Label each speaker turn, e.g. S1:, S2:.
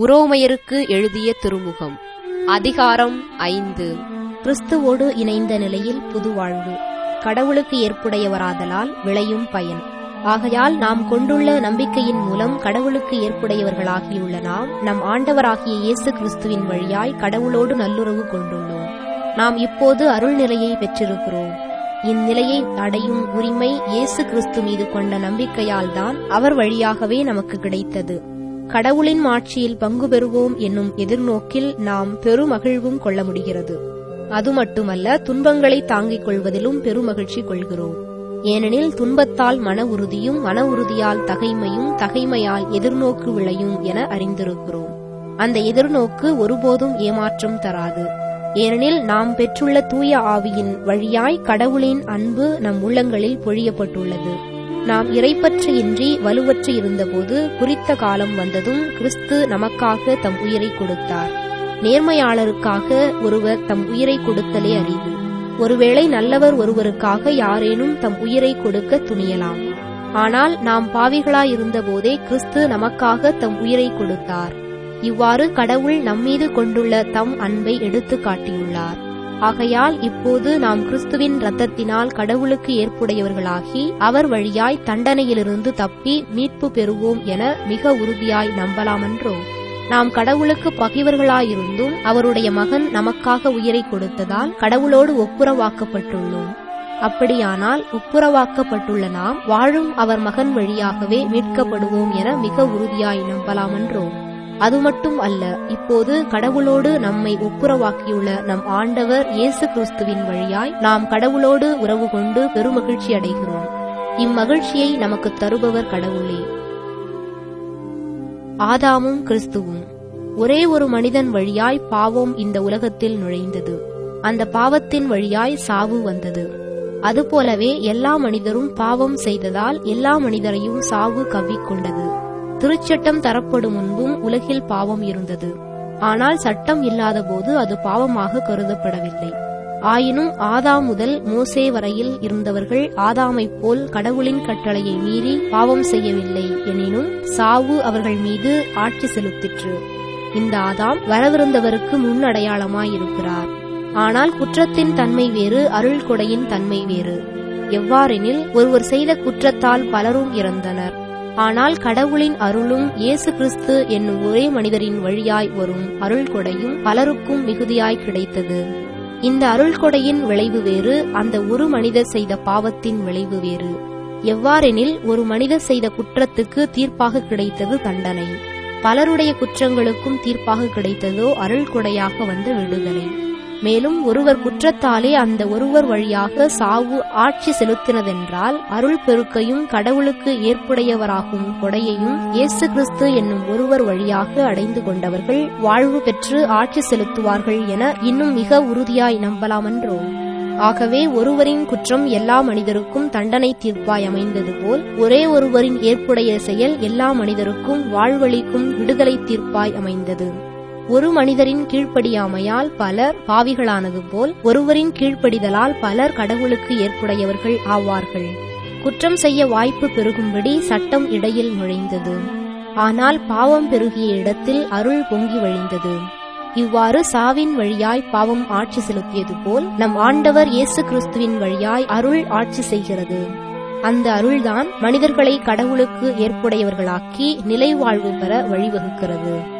S1: உரோமையருக்கு எழுதிய திருமுகம் அதிகாரம் ஐந்து
S2: கிறிஸ்துவோடு இணைந்த நிலையில் புது வாழ்வு கடவுளுக்கு ஏற்புடையவராதலால் விளையும் பயன் ஆகையால் நாம் கொண்டுள்ள நம்பிக்கையின் மூலம் கடவுளுக்கு ஏற்புடையவர்களாகியுள்ள நாம் நம் ஆண்டவராகிய இயேசு கிறிஸ்துவின் வழியாய் கடவுளோடு நல்லுறவு கொண்டுள்ளோம் நாம் இப்போது அருள்நிலையை பெற்றிருக்கிறோம் இந்நிலையை அடையும் உரிமை இயேசு கிறிஸ்து மீது கொண்ட நம்பிக்கையால் தான் அவர் வழியாகவே நமக்கு கிடைத்தது கடவுளின் ஆட்சியில் பங்கு பெறுவோம் என்னும் எதிர்நோக்கில் நாம் பெருமகிழ்வும் கொள்ள முடிகிறது அது மட்டுமல்ல துன்பங்களை தாங்கிக் கொள்வதிலும் பெருமகிழ்ச்சி கொள்கிறோம் ஏனெனில் துன்பத்தால் மன உறுதியும் மன உறுதியால் தகைமையும் தகைமையால் எதிர்நோக்கு விளையும் என அறிந்திருக்கிறோம் அந்த எதிர்நோக்கு ஒருபோதும் ஏமாற்றம் தராது ஏனெனில் நாம் பெற்றுள்ள தூய ஆவியின் வழியாய் கடவுளின் அன்பு நம் உள்ளங்களில் பொழியப்பட்டுள்ளது நாம் இறைப்பற்றையின்றி வலுவற்று இருந்தபோது குறித்த காலம் வந்ததும் கிறிஸ்து நமக்காக தம் உயிரை கொடுத்தார் நேர்மையாளருக்காக ஒருவர் தம் உயிரை கொடுத்தலே அரிது ஒருவேளை நல்லவர் ஒருவருக்காக யாரேனும் தம் உயிரை கொடுக்க துணியலாம் ஆனால் நாம் பாவிகளாயிருந்தபோதே கிறிஸ்து நமக்காக தம் உயிரை கொடுத்தார் இவ்வாறு கடவுள் நம்மீது கொண்டுள்ள தம் அன்பை எடுத்து காட்டியுள்ளார் ஆகையால் இப்போது நாம் கிறிஸ்துவின் இரத்தத்தினால் கடவுளுக்கு ஏற்புடையவர்களாகி அவர் வழியாய் தண்டனையிலிருந்து தப்பி மீட்பு பெறுவோம் என மிக உறுதியாய் நம்பலாமன்றோ நாம் கடவுளுக்கு பகைவர்களாயிருந்தும் அவருடைய மகன் நமக்காக உயிரை கொடுத்ததால் கடவுளோடு ஒப்புரவாக்கப்பட்டுள்ளோம் அப்படியானால் ஒப்புரவாக்கப்பட்டுள்ள நாம் வாழும் அவர் மகன் வழியாகவே மீட்கப்படுவோம் என மிக உறுதியாய் நம்பலாமன்றோ அது மட்டும் அல்ல இப்போது கடவுளோடு நம்மை ஒப்புரவாக்கியுள்ள நம் ஆண்டவர் இயேசு கிறிஸ்துவின் வழியாய் நாம் கடவுளோடு உறவு கொண்டு பெருமகிழ்ச்சி அடைகிறோம் இம்மகிழ்ச்சியை நமக்கு தருபவர் கடவுளே ஆதாமும் கிறிஸ்துவும் ஒரே ஒரு மனிதன் வழியாய் பாவம் இந்த உலகத்தில் நுழைந்தது அந்த பாவத்தின் வழியாய் சாவு வந்தது அதுபோலவே எல்லா மனிதரும் பாவம் செய்ததால் எல்லா மனிதரையும் சாவு கவ்விக்கொண்டது திருச்சட்டம் தரப்படும் முன்பும் உலகில் பாவம் இருந்தது ஆனால் சட்டம் இல்லாதபோது அது பாவமாக கருதப்படவில்லை ஆயினும் ஆதாம் முதல் மோசே வரையில் இருந்தவர்கள் ஆதாமைப் போல் கடவுளின் கட்டளையை மீறி பாவம் செய்யவில்லை எனினும் சாவு அவர்கள் மீது ஆட்சி செலுத்திற்று இந்த ஆதாம் வரவிருந்தவருக்கு முன்னடையாளமாயிருக்கிறார் ஆனால் குற்றத்தின் தன்மை வேறு அருள் கொடையின் தன்மை வேறு எவ்வாறெனில் ஒருவர் செய்த குற்றத்தால் பலரும் இறந்தனர் ஆனால் கடவுளின் அருளும் இயேசு கிறிஸ்து என்னும் ஒரே மனிதரின் வழியாய் வரும் அருள் கொடையும் பலருக்கும் மிகுதியாய் கிடைத்தது இந்த அருள் கொடையின் விளைவு வேறு அந்த ஒரு மனிதர் செய்த பாவத்தின் விளைவு வேறு எவ்வாறெனில் ஒரு மனிதர் செய்த குற்றத்துக்கு தீர்ப்பாக கிடைத்தது தண்டனை பலருடைய குற்றங்களுக்கும் தீர்ப்பாக கிடைத்ததோ அருள் கொடையாக வந்த விடுதலை மேலும் ஒருவர் குற்றத்தாலே அந்த ஒருவர் வழியாக சாவு ஆட்சி செலுத்தினதென்றால் அருள் பெருக்கையும் கடவுளுக்கு ஏற்புடையவராகும் கொடையையும் இயேசு கிறிஸ்து என்னும் ஒருவர் வழியாக அடைந்து கொண்டவர்கள் வாழ்வு பெற்று ஆட்சி செலுத்துவார்கள் என இன்னும் மிக உறுதியாய் நம்பலாமன்றோ ஆகவே ஒருவரின் குற்றம் எல்லா மனிதருக்கும் தண்டனை தீர்ப்பாய் அமைந்தது போல் ஒரே ஒருவரின் ஏற்புடைய செயல் எல்லா மனிதருக்கும் வாழ்வழிக்கும் விடுதலை தீர்ப்பாய் அமைந்தது ஒரு மனிதரின் கீழ்ப்படியாமையால் பலர் பாவிகளானது போல் ஒருவரின் கீழ்ப்படிதலால் பலர் கடவுளுக்கு ஏற்புடையவர்கள் ஆவார்கள் குற்றம் செய்ய வாய்ப்பு பெருகும்படி சட்டம் இடையில் நுழைந்தது ஆனால் பாவம் பெருகிய இடத்தில் அருள் பொங்கி வழிந்தது இவ்வாறு சாவின் வழியாய் பாவம் ஆட்சி செலுத்தியது போல் நம் ஆண்டவர் இயேசு கிறிஸ்துவின் வழியாய் அருள் ஆட்சி செய்கிறது அந்த அருள்தான் மனிதர்களை கடவுளுக்கு ஏற்புடையவர்களாக்கி நிலை வாழ்வு பெற வழிவகுக்கிறது